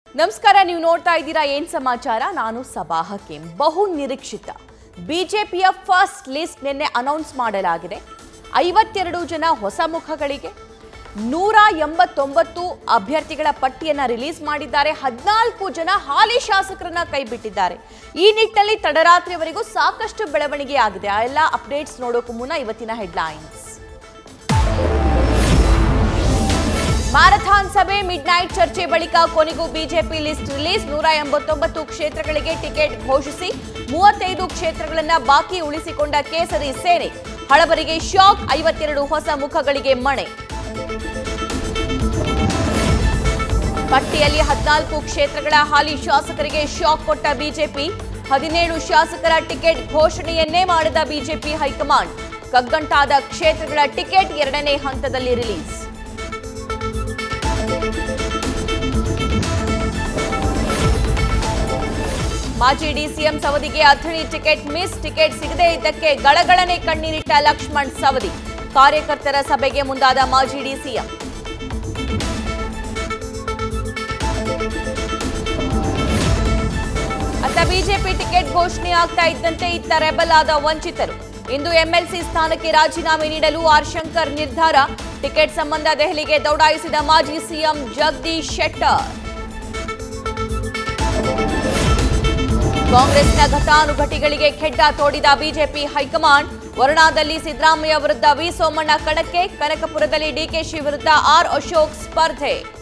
ನಮಸ್ಕಾರ ನೀವು ನೋಡ್ತಾ ಇದ್ದೀರಾ ಏನ್ ಸಮಾಚಾರ ನಾನು ಸಬಾ ಹಕೀಂ ಬಹು ನಿರೀಕ್ಷಿತ ಬಿಜೆಪಿಯ ಫಸ್ಟ್ ಲಿಸ್ಟ್ ನಿನ್ನೆ ಅನೌನ್ಸ್ ಮಾಡಲಾಗಿದೆ ಐವತ್ತೆರಡು ಜನ ಹೊಸ ಮುಖಗಳಿಗೆ ನೂರ ಎಂಬತ್ತೊಂಬತ್ತು ಅಭ್ಯರ್ಥಿಗಳ ಪಟ್ಟಿಯನ್ನ ರಿಲೀಸ್ ಮಾಡಿದ್ದಾರೆ ಹದಿನಾಲ್ಕು ಜನ ಹಾಲಿ ಶಾಸಕರನ್ನ ಕೈಬಿಟ್ಟಿದ್ದಾರೆ ಈ ನಿಟ್ಟಿನಲ್ಲಿ ತಡರಾತ್ರಿವರೆಗೂ ಸಾಕಷ್ಟು ಬೆಳವಣಿಗೆ ಆಗಿದೆ ಆ ಎಲ್ಲ ಅಪ್ಡೇಟ್ಸ್ ನೋಡೋಕ್ಕೂ ಮುನ್ನ ಇವತ್ತಿನ ಹೆಡ್ಲೈನ್ಸ್ ಮ್ಯಾರಥಾನ್ ಸಭೆ ಮಿಡ್ ನೈಟ್ ಚರ್ಚೆ ಬಳಿಕ ಕೊನೆಗೂ ಬಿಜೆಪಿ ಲಿಸ್ಟ್ ರಿಲೀಸ್ ನೂರ ಎಂಬತ್ತೊಂಬತ್ತು ಕ್ಷೇತ್ರಗಳಿಗೆ ಟಿಕೆಟ್ ಘೋಷಿಸಿ ಮೂವತ್ತೈದು ಕ್ಷೇತ್ರಗಳನ್ನ ಬಾಕಿ ಉಳಿಸಿಕೊಂಡ ಕೇಸರಿ ಸೇನೆ ಹಳಬರಿಗೆ ಶಾಕ್ ಐವತ್ತೆರಡು ಹೊಸ ಮುಖಗಳಿಗೆ ಮಣೆ ಪಟ್ಟಿಯಲ್ಲಿ ಹದಿನಾಲ್ಕು ಕ್ಷೇತ್ರಗಳ ಹಾಲಿ ಶಾಸಕರಿಗೆ ಶಾಕ್ ಕೊಟ್ಟ ಬಿಜೆಪಿ ಹದಿನೇಳು ಶಾಸಕರ ಟಿಕೆಟ್ ಘೋಷಣೆಯನ್ನೇ ಮಾಡಿದ ಬಿಜೆಪಿ ಹೈಕಮಾಂಡ್ ಕಗ್ಗಂಟಾದ ಕ್ಷೇತ್ರಗಳ ಟಿಕೆಟ್ ಎರಡನೇ ಹಂತದಲ್ಲಿ ರಿಲೀಸ್ ಮಾಜಿ ಡಿಸಿಎಂ ಸವದಿಗೆ ಅಥಣಿ ಟಿಕೆಟ್ ಮಿಸ್ ಟಿಕೆಟ್ ಸಿಗದೇ ಇದ್ದಕ್ಕೆ ಗಳಗಳನೆ ಕಣ್ಣೀರಿಟ್ಟ ಲಕ್ಷ್ಮಣ್ ಸವದಿ ಕಾರ್ಯಕರ್ತರ ಸಭೆಗೆ ಮುಂದಾದ ಮಾಜಿ ಡಿಸಿಎಂ ಅತ್ತ ಬಿಜೆಪಿ ಟಿಕೆಟ್ ಘೋಷಣೆ ಆಗ್ತಾ ಇದ್ದಂತೆ ಇತ್ತ ರೆಬಲ್ ಆದ ವಂಚಿತರು ಇಂದು ಎಂಎಲ್ಸಿ ಸ್ಥಾನಕ್ಕೆ ರಾಜೀನಾಮೆ ನೀಡಲು ಆರ್ ಶಂಕರ್ ನಿರ್ಧಾರ ಟಿಕೆಟ್ ಸಂಬಂಧ ದೆಹಲಿಗೆ ದೌಡಾಯಿಸಿದ ಮಾಜಿ ಸಿಎಂ ಜಗದೀಶ್ ಶೆಟ್ಟರ್ ಕಾಂಗ್ರೆಸ್ನ ಘಟಾನುಘಟಿಗಳಿಗೆ ಖೆಡ್ಡ ತೋಡಿದ ಬಿಜೆಪಿ ಹೈಕಮಾಂಡ್ ವರುಣಾದಲ್ಲಿ ಸಿದ್ದರಾಮಯ್ಯ ವಿರುದ್ಧ ವಿ ಸೋಮಣ್ಣ ಕಣಕ್ಕೆ ಕನಕಪುರದಲ್ಲಿ ಡಿಕೆಶಿ ವಿರುದ್ಧ ಆರ್ ಅಶೋಕ್ ಸ್ಪರ್ಧೆ